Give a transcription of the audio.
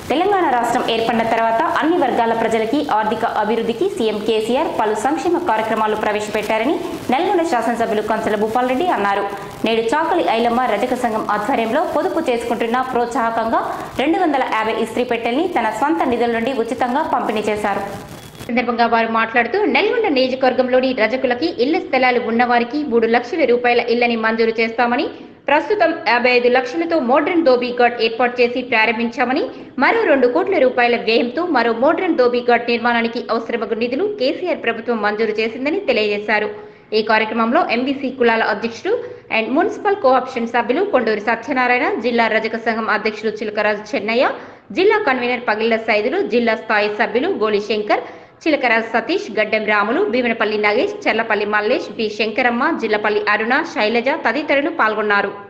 తెలంగాణ రాష్ట్రం ఏర్పడిన తర్వాత అన్ని వర్గాల ప్రజలకి ఆర్థిక అభివృద్ధికి సీఎం కేసీఆర్ పలు సంక్షేమ కార్యక్రమాలు ప్రవేశపెట్టారని నల్గొండ శాసనసభ్యులు కంచల భూపాల్ రెడ్డి అన్నారు నేడు చాకలి ఐలమ్మ రజక సంఘం ఆధ్వర్యంలో పొదుపు చేసుకుంటున్న ప్రోత్సాహకంగా రెండు వందల యాభై ఇస్త్రీ పెట్టెల్ని తన స్వంత నిధుల నుండి ఉచితంగా పంపిణీ చేశారు సందర్భంగా వారు మాట్లాడుతూ నల్గొండ నియోజకవర్గంలోని రజకులకి ఇళ్ల స్థలాలు ఉన్నవారికి మూడు లక్షల రూపాయల ఇళ్లని మంజూరు చేస్తామని ప్రస్తుతం యాభై ఐదు లక్షలతో మోడ్రన్ దోబీ ఘాట్ ఏర్పాటు చేసి ప్రారంభించామని మరో రెండు కోట్ల రూపాయల వ్యయంతో మరో మోడ్రన్ దోబీ ఘాట్ నిర్మాణానికి అవసరమగు నిధులు కేసీఆర్ ప్రభుత్వం మంజూరు చేసిందని తెలియజేశారు ఈ కార్యక్రమంలో ఎంబీసీ కులాల అధ్యక్షుడు అండ్ మున్సిపల్ కోఆప్షన్ సభ్యులు కొండూరి సత్యనారాయణ జిల్లా రజక సంఘం అధ్యక్షుడు చిలకరాజు చెన్నయ్య జిల్లా కన్వీనర్ పగిళ్ల సైదులు జిల్లా స్థాయి సభ్యులు గోలి శంకర్ చిలకరాజు సతీష్ గడ్డెం రాములు భీమనపల్లి నగేష్ చెర్లపల్లి మల్లేష్ బి శంకరమ్మ జిల్లపల్లి అరుణ శైలజ తదితరులు పాల్గొన్నారు